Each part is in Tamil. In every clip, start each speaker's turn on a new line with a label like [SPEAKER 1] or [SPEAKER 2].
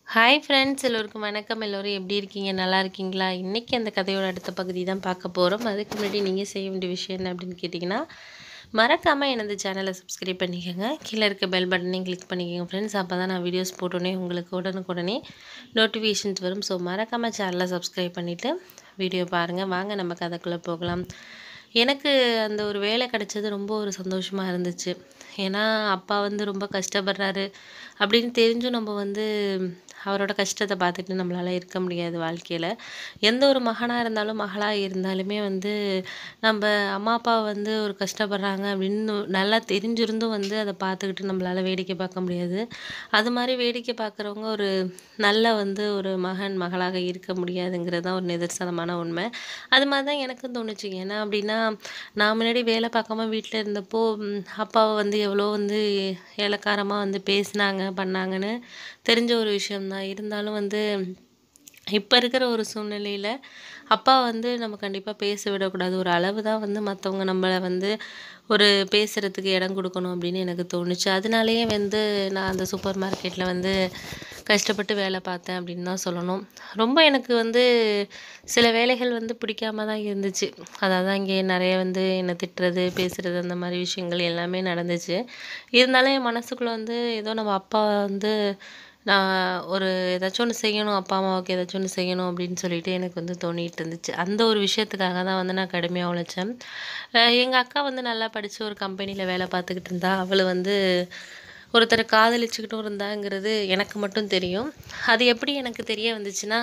[SPEAKER 1] ஹாய் ஃப்ரெண்ட்ஸ் எல்லோருக்கும் வணக்கம் எல்லோரும் எப்படி இருக்கீங்க நல்லா இருக்கீங்களா இன்றைக்கி அந்த கதையோட அடுத்த பகுதி தான் பார்க்க போகிறோம் அதுக்கு முன்னாடி நீங்கள் செய்ய வேண்டிய விஷயம் என்ன அப்படின்னு கேட்டிங்கன்னா மறக்காமல் எனது சேனலை சப்ஸ்கிரைப் பண்ணிக்கோங்க கீழே இருக்க பெல் பட்டனையும் கிளிக் பண்ணிக்கோங்க ஃப்ரெண்ட்ஸ் அப்போ தான் நான் வீடியோஸ் போட்டோன்னே உங்களுக்கு உடனுக்குடனே நோட்டிஃபிகேஷன்ஸ் வரும் ஸோ மறக்காமல் சேனலை சப்ஸ்கிரைப் பண்ணிவிட்டு வீடியோ பாருங்கள் வாங்க நம்ம கதைக்குள்ளே போகலாம் எனக்கு அந்த ஒரு வேலை கிடைச்சது ரொம்ப ஒரு சந்தோஷமாக இருந்துச்சு ஏன்னா அப்பா வந்து ரொம்ப கஷ்டப்படுறாரு அப்படின்னு தெரிஞ்சும் நம்ம வந்து அவரோட கஷ்டத்தை பார்த்துட்டு நம்மளால் இருக்க முடியாது வாழ்க்கையில் எந்த ஒரு மகனாக இருந்தாலும் மகளாக இருந்தாலுமே வந்து நம்ம அம்மா அப்பா வந்து ஒரு கஷ்டப்படுறாங்க அப்படின்னு நல்லா தெரிஞ்சிருந்தும் வந்து அதை பார்த்துக்கிட்டு நம்மளால் வேடிக்கை பார்க்க முடியாது அது மாதிரி வேடிக்கை பார்க்குறவங்க ஒரு நல்ல வந்து ஒரு மகன் மகளாக இருக்க முடியாதுங்கிறது தான் ஒரு நிதர்சனமான உண்மை அது மாதிரி தான் எனக்கும் தோணுச்சு ஏன்னா அப்படின்னா நான் முன்னாடி வேலை பார்க்காம வீட்டில் இருந்தப்போ ம், அப்பாவை வந்து எவ்வளோ வந்து ஏலக்காரமாக வந்து பேசினாங்க பண்ணாங்கன்னு தெரிஞ்ச ஒரு விஷயம்தான் இருந்தாலும் வந்து இப்போ இருக்கிற ஒரு சூழ்நிலையில் அப்பா வந்து நம்ம கண்டிப்பாக பேச விடக்கூடாது ஒரு அளவு தான் வந்து மற்றவங்க நம்மளை வந்து ஒரு பேசுகிறதுக்கு இடம் கொடுக்கணும் அப்படின்னு எனக்கு தோணுச்சு அதனாலேயே வந்து நான் அந்த சூப்பர் மார்க்கெட்டில் வந்து கஷ்டப்பட்டு வேலை பார்த்தேன் அப்படின்னு தான் சொல்லணும் ரொம்ப எனக்கு வந்து சில வேலைகள் வந்து பிடிக்காம தான் இருந்துச்சு அதாவது அங்கே நிறைய வந்து என்னை திட்டுறது பேசுகிறது அந்த மாதிரி விஷயங்கள் எல்லாமே நடந்துச்சு இருந்தாலும் என் மனசுக்குள்ளே வந்து ஏதோ நம்ம அப்பா வந்து நான் ஒரு ஏதாச்சும் ஒன்று செய்யணும் அப்பா அம்மாவுக்கு ஏதாச்சும் ஒன்று செய்யணும் அப்படின்னு சொல்லிட்டு எனக்கு வந்து தோணிட்டு இருந்துச்சு அந்த ஒரு விஷயத்துக்காக தான் வந்து நான் கடுமையாக உழைச்சேன் எங்கள் அக்கா வந்து நல்லா படித்து ஒரு கம்பெனியில் வேலை பார்த்துக்கிட்டு இருந்தா அவளை வந்து ஒருத்தரை காதலிச்சுக்கிட்டும் இருந்தாங்கிறது எனக்கு மட்டும் தெரியும் அது எப்படி எனக்கு தெரிய வந்துச்சுன்னா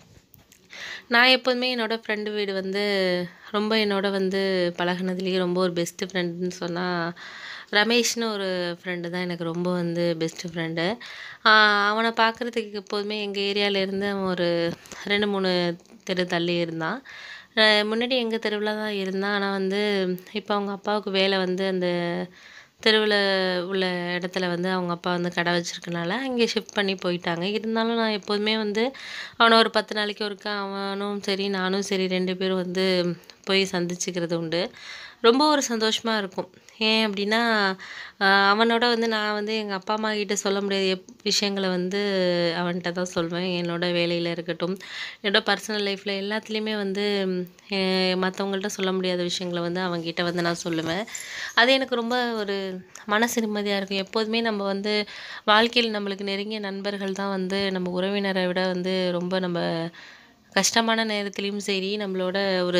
[SPEAKER 1] நான் எப்போதுமே என்னோடய ஃப்ரெண்டு வீடு வந்து ரொம்ப என்னோட வந்து பழகுனதுலேயே ரொம்ப ஒரு பெஸ்ட்டு ஃப்ரெண்டுன்னு சொன்னால் ரமேஷ்னு ஒரு ஃப்ரெண்டு தான் எனக்கு ரொம்ப வந்து பெஸ்ட்டு ஃப்ரெண்டு அவனை பார்க்குறதுக்கு எப்போதுமே எங்கள் ஏரியாவிலேருந்து அவன் ஒரு ரெண்டு மூணு தெரு தள்ளி இருந்தான் அஹ் முன்னாடி எங்கள் தெருவில் தான் இருந்தான் ஆனால் வந்து இப்போ அவங்க அப்பாவுக்கு வேலை வந்து அந்த தெருவில் உள்ள இடத்துல வந்து அவங்க அப்பா வந்து கடை வச்சிருக்கனால அங்கே ஷிஃப்ட் பண்ணி போயிட்டாங்க இருந்தாலும் நான் எப்போதுமே வந்து அவனை ஒரு பத்து நாளைக்கு ஒருக்கா அவனும் சரி நானும் சரி ரெண்டு பேரும் வந்து போய் சந்திச்சுக்கிறது உண்டு ரொம்ப ஒரு சந்தோஷமாக இருக்கும் ஏன் அப்படின்னா ஆஹ் அவனோட வந்து நான் வந்து எங்கள் அப்பா அம்மா கிட்ட சொல்ல முடியாத எப் விஷயங்களை வந்து அவன்கிட்ட தான் சொல்வேன் என்னோட வேலையில் இருக்கட்டும் என்னோட பர்சனல் லைஃப்பில் எல்லாத்துலேயுமே வந்து மற்றவங்கள்ட்ட சொல்ல முடியாத விஷயங்களை வந்து அவன்கிட்ட வந்து நான் சொல்லுவேன் அது எனக்கு ரொம்ப ஒரு மனசு நிம்மதியாக இருக்கும் எப்போதுமே நம்ம வந்து வாழ்க்கையில் நம்மளுக்கு நெருங்கிய நண்பர்கள் தான் வந்து நம்ம உறவினரை விட வந்து ரொம்ப நம்ம கஷ்டமான நேரத்துலேயும் சரி நம்மளோட ஒரு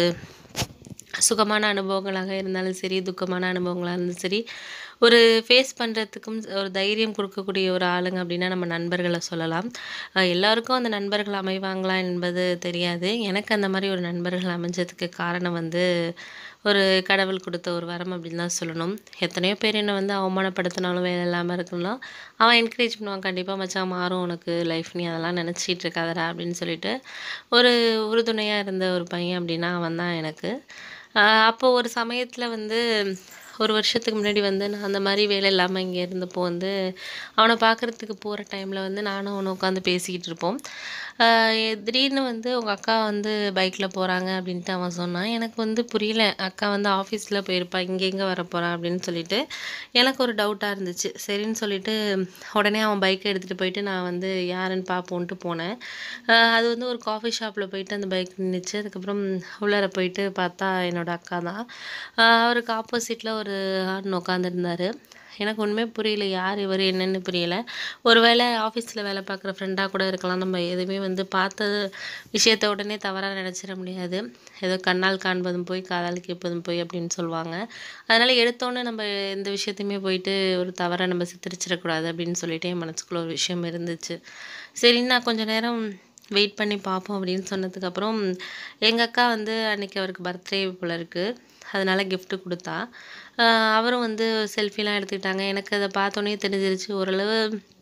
[SPEAKER 1] சுகமான அனுபவங்களாக இருந்தாலும் சரி துக்கமான அனுபவங்களாக இருந்தாலும் சரி ஒரு ஃபேஸ் பண்ணுறதுக்கும் ஒரு தைரியம் கொடுக்கக்கூடிய ஒரு ஆளுங்க அப்படின்னா நம்ம நண்பர்களை சொல்லலாம் அஹ் எல்லாருக்கும் அந்த நண்பர்கள் அமைவாங்களா என்பது தெரியாது எனக்கு அந்த மாதிரி ஒரு நண்பர்கள் அமைஞ்சதுக்கு காரணம் வந்து ஒரு கடவுள் கொடுத்த ஒரு வரம் அப்படின்னு தான் சொல்லணும் எத்தனையோ பேர் என்னை வந்து அவமானப்படுத்தினாலும் வேலை இல்லாமல் இருக்கலாம் அவன் என்கரேஜ் பண்ணுவான் கண்டிப்பாக மச்சான் மாறும் உனக்கு லைஃப் நீ அதெல்லாம் நினச்சிட்டு இருக்காதடா அப்படின்னு சொல்லிட்டு ஒரு உறுதுணையாக இருந்த ஒரு பையன் அப்படின்னா அவன் தான் எனக்கு ஆஹ் அப்போ ஒரு சமயத்தில் வந்து ஒரு வருஷத்துக்கு முன்னாடி வந்து நான் அந்த மாதிரி வேலை இல்லாமல் இங்கே இருந்தப்போ வந்து அவனை பார்க்குறதுக்கு போகிற டைமில் வந்து நானும் அவனும் உட்காந்து பேசிக்கிட்டு இருப்போம் ஆஹ் திடீர்னு வந்து உங்கள் அக்கா வந்து பைக்கில் போகிறாங்க அப்படின்ட்டு அவன் சொன்னான் எனக்கு வந்து புரியல அக்கா வந்து ஆஃபீஸில் போயிருப்பா இங்கே எங்கே வர போகிறான் அப்படின்னு சொல்லிட்டு எனக்கு ஒரு டவுட்டாக இருந்துச்சு சரின்னு சொல்லிட்டு உடனே அவன் பைக்கை எடுத்துகிட்டு போயிட்டு நான் வந்து யாருன்னு பார்ப்போன்ட்டு போனேன் ஆஹ் அது வந்து ஒரு காஃபி ஷாப்பில் போயிட்டு அந்த பைக் நின்றுச்சு அதுக்கப்புறம் உள்ளார போயிட்டு பார்த்தா என்னோட அக்கா தான் ஆஹ் அவருக்கு ஆப்போசிட்டில் ஒரு ஆண் உட்காந்துருந்தாரு எனக்கு ஒன்றுமே புரியல யார் இவர் என்னன்னு புரியல ஒருவேளை ஆஃபீஸில் வேலை பார்க்குற ஃப்ரெண்டாக கூட இருக்கலாம் நம்ம எதுவுமே வந்து பார்த்த விஷயத்த உடனே தவறாக நினச்சிட முடியாது ஏதோ கண்ணால் காண்பதும் போய் காதால் கேட்பதும் போய் அப்படின்னு சொல்லுவாங்க அதனால் எடுத்தோன்னே நம்ம எந்த விஷயத்தையுமே போயிட்டு ஒரு தவறாக நம்ம சித்தரிச்சிடக்கூடாது அப்படின்னு சொல்லிட்டு என் மனசுக்குள்ள ஒரு விஷயம் இருந்துச்சு சரின்னு நான் கொஞ்ச நேரம் வெயிட் பண்ணி பார்ப்போம் அப்படின்னு சொன்னதுக்கப்புறம் எங்கள் அக்கா வந்து அன்னைக்கு அவருக்கு பர்த்டே போல இருக்குது அதனால gift கொடுத்தா ஆஹ் அவரும் வந்து செல்ஃபிலாம் எடுத்துக்கிட்டாங்க எனக்கு அதை பார்த்தோன்னே தெரிஞ்சிருச்சு ஓரளவு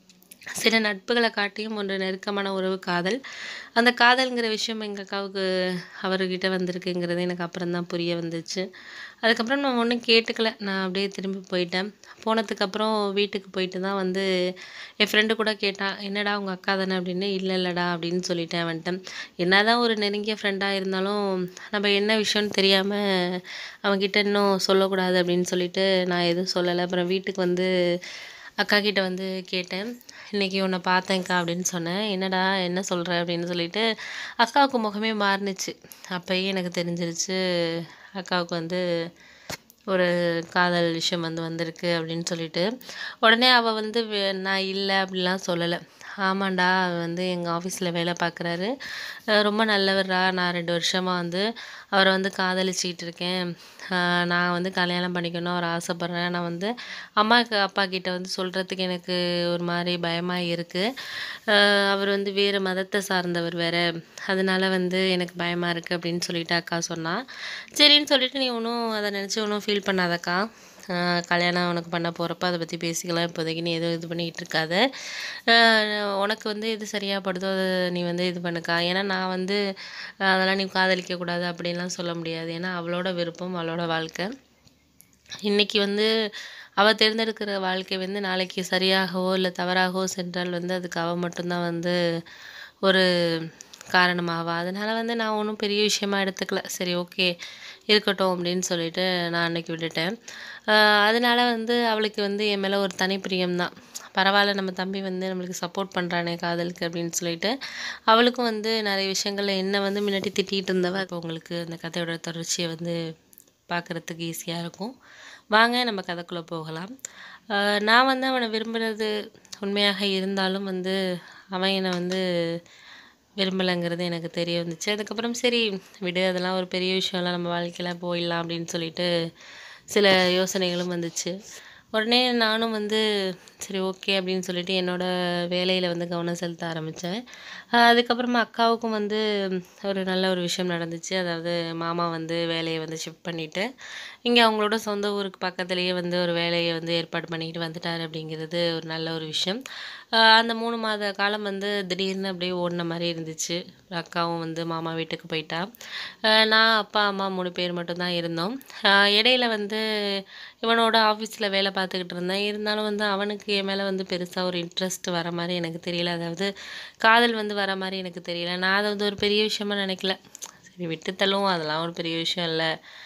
[SPEAKER 1] சில நட்புகளை காட்டியும் ஒரு நெருக்கமான உறவு காதல் அந்த காதல்ங்கிற விஷயம் எங்கள் அக்காவுக்கு அவர்கிட்ட வந்திருக்குங்கிறது எனக்கு அப்புறம் தான் புரிய வந்துச்சு அதுக்கப்புறம் நான் ஒன்றும் கேட்டுக்கல நான் அப்படியே திரும்பி போயிட்டேன் போனதுக்கப்புறம் வீட்டுக்கு போயிட்டு தான் வந்து என் ஃப்ரெண்டு கூட கேட்டான் என்னடா உங்கள் அக்கா தானே அப்படின்னு இல்லை இல்லைடா அப்படின்னு சொல்லிட்டேன் வந்துட்டேன் என்னதான் ஒரு நெருங்கிய ஃப்ரெண்டாக இருந்தாலும் நம்ம என்ன விஷயம்னு தெரியாமல் அவன்கிட்ட இன்னும் சொல்லக்கூடாது அப்படின்னு சொல்லிட்டு நான் எதுவும் சொல்லலை அப்புறம் வீட்டுக்கு வந்து அக்கா கிட்ட வந்து கேட்டேன் இன்றைக்கி உன்னை பார்த்தேன்க்கா அப்படின்னு சொன்னேன் என்னடா என்ன சொல்கிற அப்படின்னு சொல்லிட்டு அக்காவுக்கு முகமே மாறுனுச்சு அப்போயே எனக்கு தெரிஞ்சிருச்சு அக்காவுக்கு வந்து ஒரு காதல் விஷயம் வந்து வந்திருக்கு அப்படின்னு சொல்லிட்டு உடனே அவள் வந்து வே- நான் இல்லை அப்படிலாம் சொல்லலை ஆமாண்டா அவர் வந்து எங்கள் ஆஃபீஸில் வேலை பார்க்குறாரு ரொம்ப நல்லவர்ரா நான் ரெண்டு வருஷமாக வந்து அவரை வந்து காதலிச்சிக்கிட்டு இருக்கேன் அஹ் நான் வந்து கல்யாணம் பண்ணிக்கணும் அவர் ஆசைப்பட்றேன் நான் வந்து அம்மாக்கு அப்பா கிட்ட வந்து சொல்கிறதுக்கு எனக்கு ஒரு மாதிரி பயமாக இருக்குது அவர் வந்து வேறு மதத்தை சார்ந்தவர் வேற அதனால வந்து எனக்கு பயமாக இருக்குது அப்படின்னு சொல்லிட்டு அக்கா சொன்னா சரின்னு சொல்லிட்டு நீ ஒன்றும் அதை நினச்சி ஒன்றும் ஃபீல் பண்ணாதக்கா ஆஹ் கல்யாணம் உனக்கு பண்ண போகிறப்ப அதை பற்றி பேசிக்கலாம் இப்போதைக்கு நீ எதுவும் இது பண்ணிக்கிட்டு இருக்காத ஆஹ் உனக்கு வந்து எது சரியாக படுதோ அதை நீ வந்து இது பண்ணுக்கா ஏன்னா நான் வந்து ஆஹ் அதெல்லாம் நீ காதலிக்க கூடாது அப்படின்லாம் சொல்ல முடியாது ஏன்னா அவளோட விருப்பம் அவளோட வாழ்க்கை இன்னைக்கு வந்து அவள் தேர்ந்தெடுக்கிற வாழ்க்கை வந்து நாளைக்கு சரியாகவோ இல்லை தவறாகவோ சென்றால் வந்து அதுக்கு அவள் மட்டும்தான் வந்து ஒரு காரணமாவா அதனால வந்து நான் ஒன்றும் பெரிய விஷயமா எடுத்துக்கல சரி ஓகே இருக்கட்டும் அப்படின்னு சொல்லிட்டு நான் அன்னைக்கு விட்டுட்டேன் ஆஹ் அதனால வந்து அவளுக்கு வந்து என் மேலே ஒரு தனி பிரியம்தான் பரவாயில்ல நம்ம தம்பி வந்து நம்மளுக்கு சப்போர்ட் பண்ணுறானே காதலுக்கு அப்படின்னு சொல்லிட்டு அவளுக்கும் வந்து நிறைய விஷயங்கள்ல என்ன வந்து முன்னாடி திட்டிகிட்டு இருந்தவ இப்போ உங்களுக்கு அந்த கதையோட தொடர்ச்சியை வந்து பார்க்குறதுக்கு ஈஸியாக இருக்கும் வாங்க நம்ம கதைக்குள்ளே போகலாம் ஆஹ் நான் வந்து அவனை விரும்புகிறது உண்மையாக இருந்தாலும் வந்து அவன் என்னை வந்து விரும்பலைங்கிறது எனக்கு தெரிய வந்துச்சு அதுக்கப்புறம் சரி விடு அதெல்லாம் ஒரு பெரிய விஷயம்லாம் நம்ம வாழ்க்கையில் போயிடலாம் அப்படின்னு சொல்லிட்டு சில யோசனைகளும் வந்துச்சு உடனே நானும் வந்து சரி ஓகே அப்படின்னு சொல்லிட்டு என்னோட வேலையில் வந்து கவனம் செலுத்த ஆரம்பித்தேன் அதுக்கப்புறமா அக்காவுக்கும் வந்து ஒரு நல்ல ஒரு விஷயம் நடந்துச்சு அதாவது மாமா வந்து வேலையை வந்து ஷிஃப்ட் பண்ணிவிட்டு இங்கே அவங்களோட சொந்த ஊருக்கு பக்கத்துலேயே வந்து ஒரு வேலையை வந்து ஏற்பாடு பண்ணிக்கிட்டு வந்துட்டார் அப்படிங்கிறது ஒரு நல்ல ஒரு விஷயம் ஆஹ் அந்த மூணு மாத காலம் வந்து திடீர்னு அப்படியே ஓடின மாதிரி இருந்துச்சு அக்காவும் வந்து மாமா வீட்டுக்கு போயிட்டா ஆஹ் நான் அப்பா அம்மா மூணு பேர் மட்டும்தான் இருந்தோம் ஆஹ் இடையில வந்து இவனோட ஆஃபீஸில் வேலை பார்த்துக்கிட்டு இருந்தேன் இருந்தாலும் வந்து அவனுக்கு என் மேலே வந்து பெருசாக ஒரு இன்ட்ரெஸ்ட் வர மாதிரி எனக்கு தெரியல அதாவது காதல் வந்து வர மாதிரி எனக்கு தெரியல நான் அதை வந்து ஒரு பெரிய விஷயமா நினைக்கல சரி விட்டுத்தள்ளும் அதெல்லாம் ஒரு பெரிய விஷயம் இல்லை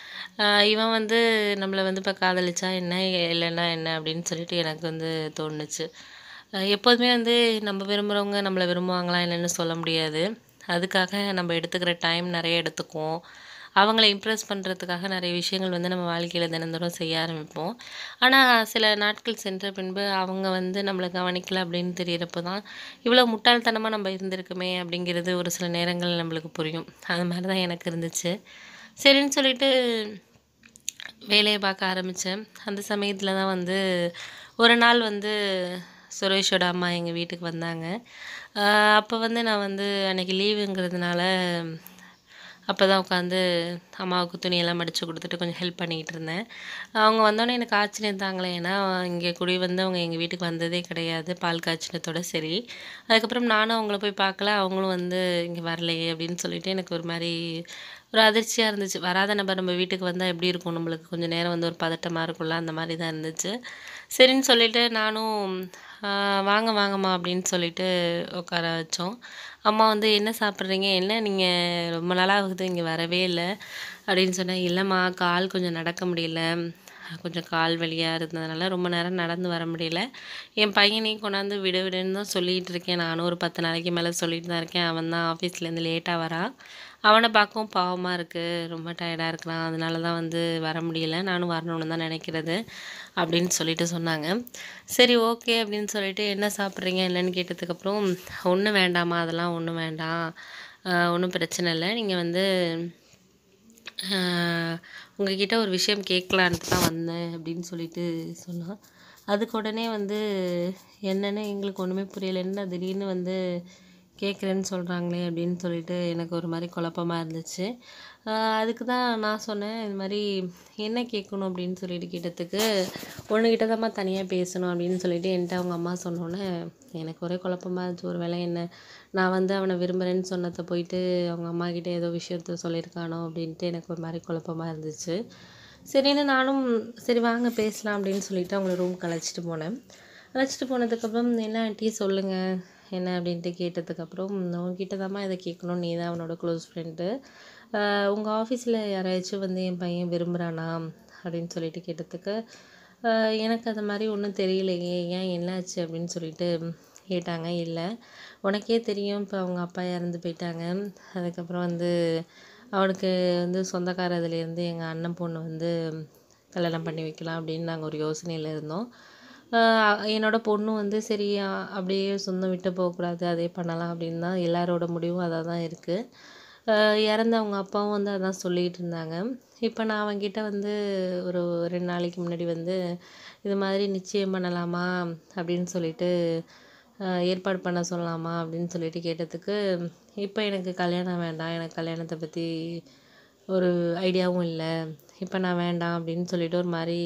[SPEAKER 1] ஆஹ் இவன் வந்து நம்மளை வந்து இப்போ காதலிச்சா என்ன இல்லைன்னா என்ன அப்படின்னு சொல்லிட்டு எனக்கு வந்து தோணுச்சு ஆஹ் எப்போதுமே வந்து நம்ம விரும்புகிறவங்க நம்மளை விரும்புவாங்களா என்னன்னு சொல்ல முடியாது அதுக்காக நம்ம எடுத்துக்கிற டைம் நிறைய எடுத்துக்குவோம் அவங்கள இம்ப்ரெஸ் பண்ணுறதுக்காக நிறைய விஷயங்கள் வந்து நம்ம வாழ்க்கையில் தினந்தோறும் செய்ய ஆரம்பிப்போம் ஆனால் சில நாட்கள் சென்ற பின்பு அவங்க வந்து நம்மளை கவனிக்கல அப்படின்னு தெரியறப்போ தான் இவ்வளோ முட்டாள்தனமாக நம்ம இருந்திருக்குமே அப்படிங்கிறது ஒரு சில நேரங்கள் நம்மளுக்கு புரியும் அது மாதிரி தான் எனக்கு இருந்துச்சு சரின்னு சொல்லிட்டு வேலையை பார்க்க ஆரம்பித்தேன் அந்த சமயத்தில் தான் வந்து ஒரு நாள் வந்து சுரேஷோட அம்மா எங்கள் வீட்டுக்கு வந்தாங்க அப்போ வந்து நான் வந்து அன்னைக்கு லீவுங்கிறதுனால அப்போ தான் உட்காந்து அம்மாவுக்கு துணியெல்லாம் மடித்து கொடுத்துட்டு கொஞ்சம் ஹெல்ப் பண்ணிக்கிட்டு இருந்தேன் அவங்க வந்தோடனே எனக்கு ஆச்சரியம் தாங்களே ஏன்னா இங்கே குடி வந்து அவங்க எங்கள் வீட்டுக்கு வந்ததே கிடையாது பால் காய்ச்சினத்தோட சரி அதுக்கப்புறம் நானும் அவங்கள போய் பார்க்கல அவங்களும் வந்து இங்கே வரலையே அப்படின்னு சொல்லிட்டு எனக்கு ஒரு மாதிரி ஒரு அதிர்ச்சியாக இருந்துச்சு வராத நபர் நம்ம வீட்டுக்கு வந்தால் எப்படி இருக்கும் நம்மளுக்கு கொஞ்சம் நேரம் வந்து ஒரு பதட்டமாக இருக்கும்ல அந்த மாதிரி தான் இருந்துச்சு சரின்னு சொல்லிட்டு நானும் ஆஹ் வாங்க வாங்கம்மா அப்படின்னு சொல்லிட்டு உட்கார வச்சோம் அம்மா வந்து என்ன சாப்பிட்றீங்க என்ன நீங்கள் ரொம்ப நாளாக ஆகுது இங்கே வரவே இல்லை அப்படின்னு சொன்னேன் இல்லைம்மா கால் கொஞ்சம் நடக்க முடியல கொஞ்சம் கால் வலியாக இருந்ததுனால ரொம்ப நேரம் நடந்து வர முடியல என் பையனையும் கொண்டாந்து விடு விடுன்னு தான் சொல்லிகிட்டு இருக்கேன் நானும் ஒரு பத்து நாளைக்கு மேலே சொல்லிட்டு தான் இருக்கேன் அவன் தான் ஆஃபீஸ்லேருந்து லேட்டாக வரான் அவனை பார்க்கவும் பாவமாக இருக்குது ரொம்ப டயர்டாக இருக்கிறான் அதனால தான் வந்து வர முடியல நானும் வரணும்னு தான் நினைக்கிறது அப்படின்னு சொல்லிட்டு சொன்னாங்க சரி ஓகே அப்படின்னு சொல்லிட்டு என்ன சாப்பிட்றீங்க என்னன்னு கேட்டதுக்கப்புறம் ஒன்றும் வேண்டாம்மா அதெல்லாம் ஒன்றும் வேண்டாம் ஒன்றும் பிரச்சனை இல்லை நீங்கள் வந்து ஆஹ் உங்ககிட்ட ஒரு விஷயம் கேட்கலான்ட்டு தான் வந்தேன் அப்படின்னு சொல்லிட்டு சொன்னான் அதுக்கு உடனே வந்து என்னன்னு எங்களுக்கு ஒன்றுமே புரியல என்ன திடீர்னு வந்து கேட்குறேன்னு சொல்கிறாங்களே அப்படின்னு சொல்லிட்டு எனக்கு ஒரு மாதிரி குழப்பமா இருந்துச்சு ஆஹ் அதுக்கு தான் நான் சொன்னேன் இது மாதிரி என்ன கேட்கணும் அப்படின்னு சொல்லிட்டு கேட்டதுக்கு ஒன்றுகிட்ட தான்மா தனியாக பேசணும் அப்படின்னு சொல்லிட்டு என்கிட்ட அவங்க அம்மா சொன்னோன்னே எனக்கு ஒரே குழப்பமா இருந்துச்சு ஒரு வேளை என்ன நான் வந்து அவனை விரும்புகிறேன்னு சொன்னதை போயிட்டு அவங்க அம்மா கிட்ட ஏதோ விஷயத்த சொல்லியிருக்கானோ அப்படின்ட்டு எனக்கு ஒரு மாதிரி குழப்பமா இருந்துச்சு சரின்னு நானும் சரி வாங்க பேசலாம் அப்படின்னு சொல்லிட்டு அவங்கள ரூம்க்கு அழைச்சிட்டு போனேன் அழைச்சிட்டு போனதுக்கப்புறம் என்ன ஆண்டி சொல்லுங்கள் என்ன அப்படின்ட்டு கேட்டதுக்கப்புறம் உங்ககிட்ட தாம்மா இதை கேட்கணும் நீ தான் அவனோட க்ளோஸ் ஃப்ரெண்டு உங்கள் ஆஃபீஸில் யாராச்சும் வந்து என் பையன் விரும்புகிறானா அப்படின்னு சொல்லிட்டு கேட்டதுக்கு அஹ் எனக்கு அது மாதிரி ஒன்றும் தெரியலையே ஏன் என்னாச்சு அப்படின்னு சொல்லிட்டு கேட்டாங்க இல்லை உனக்கே தெரியும் இப்போ அவங்க அப்பா இறந்து போயிட்டாங்க அதுக்கப்புறம் வந்து அவனுக்கு வந்து சொந்தக்கார இதுலேருந்து எங்கள் அண்ணன் பொண்ணு வந்து கல்யாணம் பண்ணி வைக்கலாம் அப்படின்னு நாங்கள் ஒரு யோசனையில் இருந்தோம் ஆஹ் என்னோட பொண்ணு வந்து சரி ஆஹ் அப்படியே சொந்தம் விட்டு போகக்கூடாது அதே பண்ணலாம் அப்படின்னு தான் எல்லாரோட முடிவும் அதாக தான் இருக்குது இறந்த அவங்க அப்பாவும் வந்து அதான் சொல்லிகிட்டு இருந்தாங்க இப்போ நான் அவங்கிட்ட வந்து ஒரு ரெண்டு நாளைக்கு முன்னாடி வந்து இது மாதிரி நிச்சயம் பண்ணலாமா அப்படின்னு சொல்லிட்டு ஆஹ் ஏற்பாடு பண்ண சொல்லலாமா அப்படின்னு சொல்லிட்டு கேட்டதுக்கு இப்போ எனக்கு கல்யாணம் வேண்டாம் எனக்கு கல்யாணத்தை பற்றி ஒரு ஐடியாவும் இல்லை இப்போ நான் வேண்டாம் அப்படின்னு சொல்லிட்டு ஒரு மாதிரி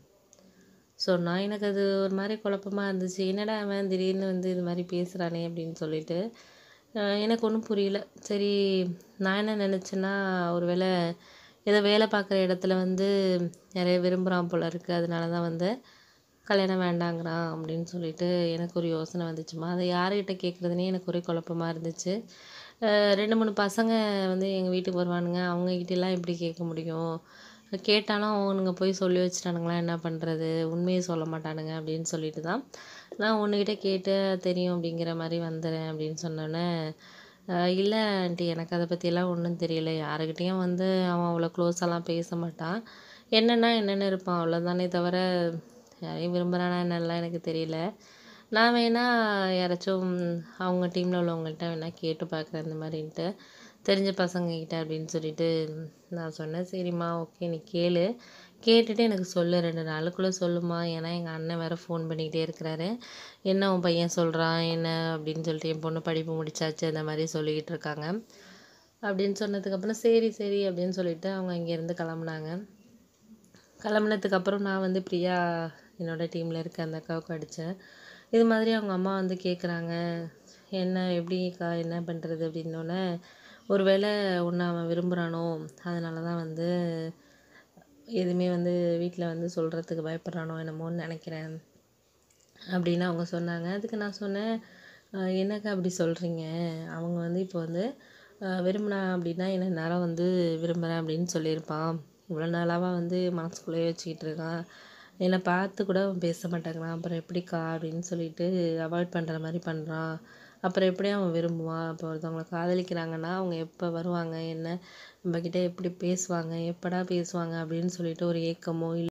[SPEAKER 1] சொன்னான் எனக்கு அது ஒரு மாதிரி குழப்பமா இருந்துச்சு என்னடா அவன் திடீர்னு வந்து இது மாதிரி பேசுகிறானே அப்படின்னு சொல்லிட்டு அஹ் எனக்கு ஒன்றும் புரியல சரி நான் என்ன நினச்சேன்னா ஒருவேளை ஏதோ வேலை பார்க்குற இடத்துல வந்து நிறைய விரும்புகிறான் போல இருக்குது அதனால தான் வந்து கல்யாணம் வேண்டாங்கிறான் அப்படின்னு சொல்லிட்டு எனக்கு ஒரு யோசனை வந்துச்சுமா அதை யார்கிட்ட கேட்குறதுனே எனக்கு ஒரே குழப்பமா இருந்துச்சு அஹ் ரெண்டு மூணு பசங்க வந்து எங்கள் வீட்டுக்கு வருவானுங்க அவங்கக்கிட்டலாம் எப்படி கேட்க முடியும் கேட்டாலும் அவனுங்க போய் சொல்லி வச்சுட்டானுங்களா என்ன பண்ணுறது உண்மையை சொல்ல மாட்டானுங்க அப்படின்னு சொல்லிட்டு தான் நான் உன்னுக்கிட்ட கேட்டு தெரியும் அப்படிங்கிற மாதிரி வந்துடுறேன் அப்படின்னு சொன்னோன்னே இல்லை ஆண்டி எனக்கு அதை பற்றியெல்லாம் ஒன்றும் தெரியல யாருக்கிட்டேயும் வந்து அவன் அவ்வளோ க்ளோஸாலாம் பேச மாட்டான் என்னென்னா என்னென்னு இருப்பான் அவ்வளோதானே தவிர யாரையும் விரும்புகிறானா என்னெல்லாம் எனக்கு தெரியல நான் வேணா யாராச்சும் அவங்க டீமில் உள்ளவங்கள்ட்ட வேணா கேட்டு பார்க்குறேன் இந்த மாதிரின்ட்டு தெரிஞ்ச பசங்கக்கிட்ட அப்படின்னு சொல்லிட்டு நான் சொன்னேன் சரிம்மா ஓகே நீ கேளு கேட்டுட்டு எனக்கு சொல்லு ரெண்டு நாளுக்குள்ளே சொல்லுமா ஏன்னா எங்கள் அண்ணன் வேறு ஃபோன் பண்ணிக்கிட்டே இருக்கிறாரு என்ன உன் பையன் சொல்கிறான் என்ன அப்படின்னு சொல்லிட்டு என் பொண்ணு படிப்பு முடிச்சாச்சு அந்த மாதிரி சொல்லிக்கிட்டு இருக்காங்க அப்படின்னு சொன்னதுக்கப்புறம் சரி சரி அப்படின்னு சொல்லிட்டு அவங்க இங்கேருந்து கிளம்புனாங்க கிளம்புனதுக்கப்புறம் நான் வந்து பிரியா என்னோடய டீமில் இருக்க அந்த அக்காவுக்கு அடித்தேன் இது மாதிரி அவங்க அம்மா வந்து கேட்குறாங்க என்ன எப்படிக்கா என்ன பண்ணுறது அப்படின்னோடனே ஒருவேளை உன்னை அவன் விரும்புகிறானோ அதனால தான் வந்து எதுவுமே வந்து வீட்டில் வந்து சொல்கிறதுக்கு பயப்படுறானோ என்னமோன்னு நினைக்கிறேன் அப்படின்னு அவங்க சொன்னாங்க அதுக்கு நான் சொன்னேன் "அஹ் என்னக்கா அப்படி சொல்கிறீங்க அவங்க வந்து இப்போ வந்து அஹ் விரும்பினா அப்படின்னா என்ன நேரம் வந்து விரும்புகிறேன் அப்படின்னு சொல்லியிருப்பான் இவ்வளோ நாளாவா வந்து மனசுக்குள்ளேயே வச்சுக்கிட்டு இருக்கான் என்னை பார்த்து கூட அவன் பேச மாட்டேங்கிறான் அப்புறம் எப்படிக்கா அப்படின்னு சொல்லிட்டு அவாய்ட் பண்ணுற மாதிரி பண்ணுறான் அப்புறம் எப்படி அவன் விரும்புவான் இப்போ ஒருத்தவங்களை காதலிக்கிறாங்கன்னா அவங்க எப்போ வருவாங்க என்ன நம்மக்கிட்ட எப்படி பேசுவாங்க எப்படா பேசுவாங்க அப்படின்னு சொல்லிட்டு ஒரு ஏக்கமோ இல்லை